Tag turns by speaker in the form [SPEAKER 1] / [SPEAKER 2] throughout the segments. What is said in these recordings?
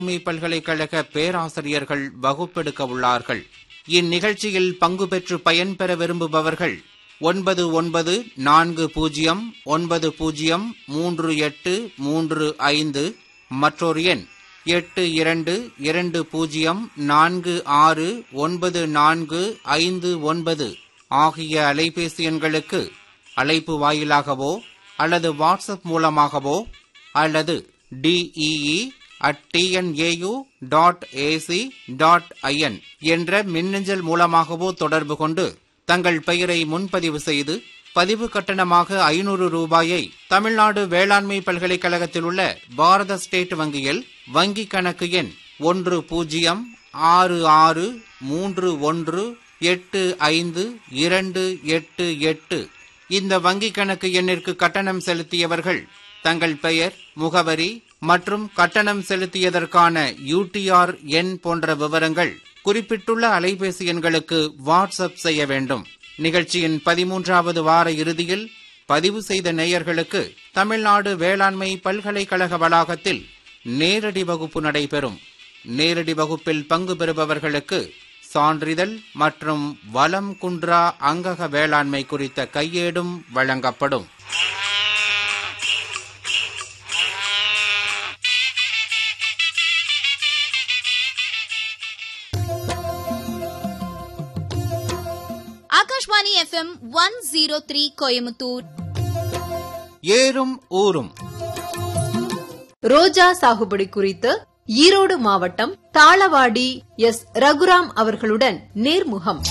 [SPEAKER 1] வேளாண்மை பல்கலைக்கழக பேராசிரியர்கள் வகுப்பெடுக்க உள்ளார்கள் இந்நிகழ்ச்சியில் பங்கு பெற்று பயன்பெற விரும்புபவர்கள் ஒன்பது ஒன்பது நான்கு பூஜ்ஜியம் ஒன்பது பூஜ்ஜியம் மூன்று எட்டு மூன்று ஐந்து மற்றொரு எண் எட்டு இரண்டு இரண்டு பூஜ்ஜியம் நான்கு ஆறு ஒன்பது நான்கு ஐந்து ஒன்பது ஆகிய அலைபேசி எண்களுக்கு அழைப்பு வாயிலாகவோ அல்லது வாட்ஸ்அப் மூலமாகவோ அல்லது DEE at TNAU dot AC dot IN என்ற மின்னஞ்சல் மூலமாகவோ தொடர்பு கொண்டு தங்கள் பெயரை முன்பதிவு செய்து பதிவு கட்டணமாக ஐநூறு ரூபாயை தமிழ்நாடு வேளாண்மை பல்கலைக்கழகத்தில் உள்ள பாரத ஸ்டேட் வங்கியில் வங்கிக் கணக்கு எண் ஒன்று பூஜ்ஜியம் ஆறு ஆறு மூன்று ஒன்று எட்டு ஐந்து இரண்டு எட்டு எட்டு இந்த வங்கிக் கணக்கு எண்ணிற்கு கட்டணம் செலுத்தியவர்கள் தங்கள் பெயர் முகவரி மற்றும் கட்டணம் செலுத்தியதற்கான யூடிஆர் எண் போன்ற விவரங்கள் குறிப்பிட்டுள்ள அலைபேசி எண்களுக்கு வாட்ஸ்அப் செய்ய வேண்டும் நிகழ்ச்சியின் பதிமூன்றாவது வார இறுதியில் பதிவு செய்த நேயர்களுக்கு தமிழ்நாடு வேளாண்மை பல்கலைக்கழக வளாகத்தில் நேரடி வகுப்பு நடைபெறும் நேரடி வகுப்பில் பங்கு பெறுபவர்களுக்கு சான்றிதழ் மற்றும் வலம் குன்றா அங்கக வேளாண்மை குறித்த கையேடும் வழங்கப்படும்
[SPEAKER 2] Akashvani FM one zero three Coimbatore
[SPEAKER 1] ஏறும் ஊரும்
[SPEAKER 3] ரோஜா சாகுபடி குறித்து ஈரோடு மாவட்டம் தாளவாடி எஸ் ரகுராம் அவர்களுடன் நேர்முகம்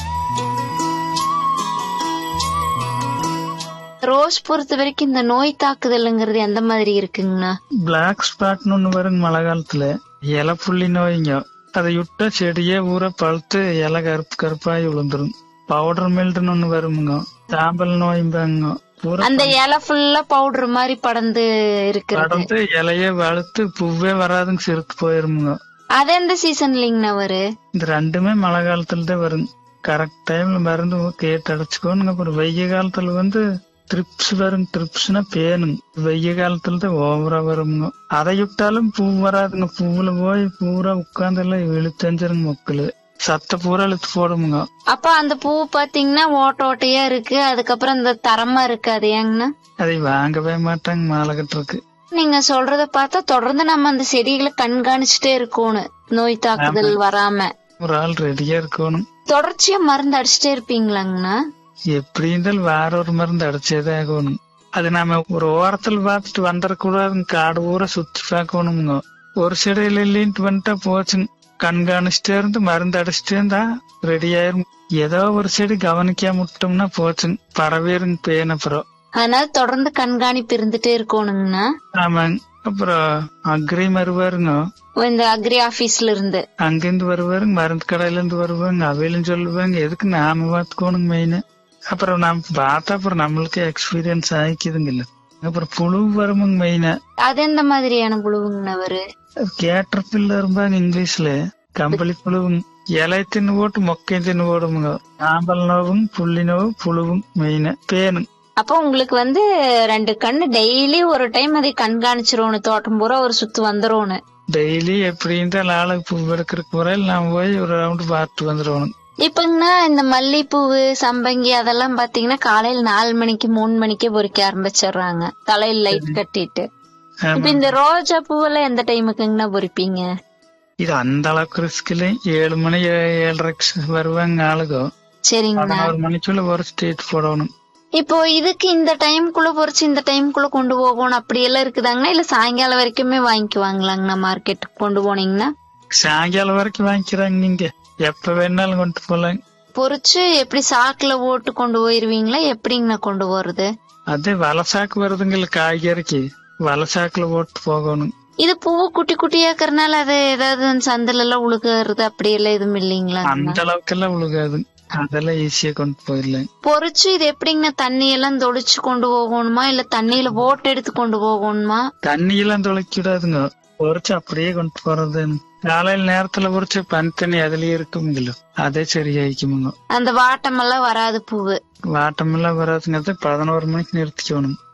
[SPEAKER 4] ரோஸ் பொறுத்த வரைக்கும் இந்த நோய் தாக்குதல்ங்கிறது எந்த மாதிரி இருக்குங்கண்ணா
[SPEAKER 5] பிளாக் ஸ்பாட்னு ஒண்ணு வருங்க மழை காலத்துல இலை புள்ளி நோய்ங்க அதை விட்டா செடியே ஊற பழுத்து இலை கருப்பு கருப்பாகி விழுந்துரும் பவுடர் மில்டுன்னு ஒண்ணு வருமுங்க சாம்பல் நோய்ம்பாங்க பூரா
[SPEAKER 4] அந்த இலை ஃபுல்லா பவுடர் மாதிரி படர்ந்து இருக்கிறது
[SPEAKER 5] படர்ந்து இலையே வளர்த்து பூவே வராதுங்க சிறுத்து போயிருமுங்க
[SPEAKER 4] அது எந்த சீசன்லிங்கண்ணா வரு
[SPEAKER 5] இந்த ரெண்டுமே மழை காலத்துல தான் வருங்க கரெக்ட் டைம்ல மருந்து கேட்டு அடைச்சுக்கோனுங்க அப்புறம் வெய்ய காலத்துல வந்து ட்ரிப்ஸ் வருங்க ட்ரிப்ஸ்னா பேனுங்க வெய்ய காலத்துல தான் ஓவரா வருங்க அதை விட்டாலும் பூ வராதுங்க பூவுல போய் பூரா உட்கார்ந்து எல்லாம் இழுத்தஞ்சிருங்க மொக்கலு சத்த பூரா இழுத்து போடுமுங்க
[SPEAKER 4] அப்ப அந்த பூ பாத்தீங்கன்னா ஓட்ட ஓட்டையா இருக்கு அதுக்கப்புறம் இந்த தரமா இருக்கு அது ஏங்கண்ணா
[SPEAKER 5] அதை வாங்கவே மாட்டாங்க மாலை கட்டுறதுக்கு
[SPEAKER 4] நீங்க சொல்றத பார்த்தா தொடர்ந்து நம்ம அந்த செடிகளை கண்காணிச்சுட்டே இருக்கணும் நோய் தாக்குதல் வராம
[SPEAKER 5] ஒரு ஆள் ரெடியா இருக்கணும்
[SPEAKER 4] தொடர்ச்சியா மருந்து அடிச்சுட்டே இருப்பீங்களாங்கண்ணா
[SPEAKER 5] எப்படி இருந்தாலும் வேற ஒரு மருந்து அடிச்சேதான் ஆகணும் அது நாம ஒரு ஓரத்துல பார்த்துட்டு வந்துடக்கூடாதுங்க காடு ஊரா சுத்தி பார்க்கணுங்க ஒரு செடியில இல்லைன்ட்டு வந்துட்டா போச்சுங்க கண்காணிச்சுட்டே இருந்து மருந்து அடிச்சுட்டே இருந்தா ரெடி ஆயிரும் ஏதோ ஒரு செடி கவனிக்காம விட்டோம்னா போச்சுங்க பரவேருங்க பேன் அப்புறம்
[SPEAKER 4] அதனால தொடர்ந்து கண்காணிப்பு இருந்துட்டே இருக்கணுங்கண்ணா
[SPEAKER 5] ஆமாங்க அப்புறம் அக்ரி வருவாருங்க
[SPEAKER 4] ஓ, இந்த அக்ரி ஆபீஸ்ல இருந்து
[SPEAKER 5] அங்கிருந்து வருவாருங்க மருந்து கடையில இருந்து வருவாங்க அவையிலும் சொல்லுவாங்க எதுக்கு நாம பார்த்துக்கோணுங்க மெயின் அப்புறம் நம்ம பார்த்தா அப்புறம் நம்மளுக்கு எக்ஸ்பீரியன்ஸ் ஆயிக்குதுங்கல்ல அப்புறம் புழு வருமுங்க மெயினா
[SPEAKER 4] அது எந்த மாதிரியான புழுவுங்கண்ணா வரு
[SPEAKER 5] கேட்டர் பில்லரும்பாங்க இங்கிலீஷ்ல கம்பளி புழுவுங்க இலை தின்னு போட்டு மொக்கையும் தின்னு போடுமுங்க சாம்பல் நோவும் புள்ளி நோவு புழுவும் மெயினா பேனுங்க
[SPEAKER 4] அப்போ உங்களுக்கு வந்து ரெண்டு கண்ணு டெய்லி ஒரு டைம் அதை கண்காணிச்சிரோணும் தோட்டம் பூரா ஒரு சுத்து வந்துரோணும்
[SPEAKER 5] டெய்லி எப்படி இருந்தாலும் ஆளுக்கு பூ எடுக்கிறதுக்கு முறையில் நாம போய் ஒரு ரவுண்டு பார்த்து வந்துடணும்
[SPEAKER 4] இப்பங்கண்ணா இந்த மல்லிப்பூவு சம்பங்கி அதெல்லாம் பாத்தீங்கன்னா காலையில நாலு மணிக்கு மூணு மணிக்கே பொறிக்க ஆரம்பிச்சிடுறாங்க தலையில லைட் கட்டிட்டு இப்ப இந்த ரோஜா பூவெல்லாம் எந்த டைமுக்குங்கண்ணா பொறிப்பீங்க
[SPEAKER 5] இது அந்த அளவுக்கு ரிஸ்க்ல ஏழு மணி ஏ- ஏழரைக்கு வருவாங்க ஆளுகோ
[SPEAKER 4] சரிங்கண்ணா
[SPEAKER 5] பதினோரு மணிக்குள்ள ஒரு ஸ்டேட் போடணும்
[SPEAKER 4] இப்போ இதுக்கு இந்த டைம்குள்ள பொறிச்சு இந்த டைம்குள்ள கொண்டு போகணும் அப்படி எல்லாம் இருக்குதாங்கண்ணா இல்ல சாயங்காலம் வரைக்குமே வாங்கிக்குவாங்களாங்கண்ணா மார்க்கெட்டுக்கு கொண்டு போனீங்கன்னா
[SPEAKER 5] சாயங்காலம் வரைக்கும் வாங்கிக்கிறாங்க நீங்க எப்ப வேணாலும் கொண்டு போலாம்
[SPEAKER 4] பொறிச்சு எப்படி சாக்குல போட்டு கொண்டு போயிருவீங்களா எப்படிங்கண்ணா கொண்டு போறது
[SPEAKER 5] அது வலசாக்கு வருதுங்கல்ல காய்கறிக்கு வலசாக்குல போட்டு போகணும்
[SPEAKER 4] இது பூவு குட்டி குட்டியாக்கறனால அது ஏதாவது அந்த சந்தில எல்லாம் உழுகிறது அப்படி எல்லாம் எதுவும் இல்லைங்களா
[SPEAKER 5] அந்த அளவுக்கு எல்லாம் உழுகாது அதெல்லாம் ஈஸியா கொண்டு போயிடலாம்
[SPEAKER 4] பொறிச்சு இது எப்படிங்கண்ணா தண்ணி எல்லாம் தொளிச்சு கொண்டு போகணுமா இல்ல தண்ணியில போட் எடுத்து கொண்டு போகணுமா
[SPEAKER 5] தண்ணியெல்லாம் தொலைக்க விடாதுங்க பொறிச்சு அப்படியே கொண்டு போறது காலையில நேரத்துல பொறிச்சு பனி தண்ணி அதுலயே இருக்குங்களோ அதே சரியாயிக்குமுங்க
[SPEAKER 4] அந்த வாட்டம் எல்லாம் வராது பூவு
[SPEAKER 5] வாட்டமெல்லாம் வராதுங்கிறது பதினோரு மணிக்கு நிறுத்திக்கணும்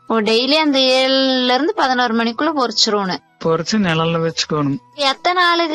[SPEAKER 4] ஓ டெய்லி அந்த ஏழுல இருந்து பதினோரு மணிக்குள்ள பொறிச்சிருவோம்
[SPEAKER 5] பொறிச்சு நிழல்ல வச்சுக்கணும்
[SPEAKER 4] எத்தனை ஆளுக்கு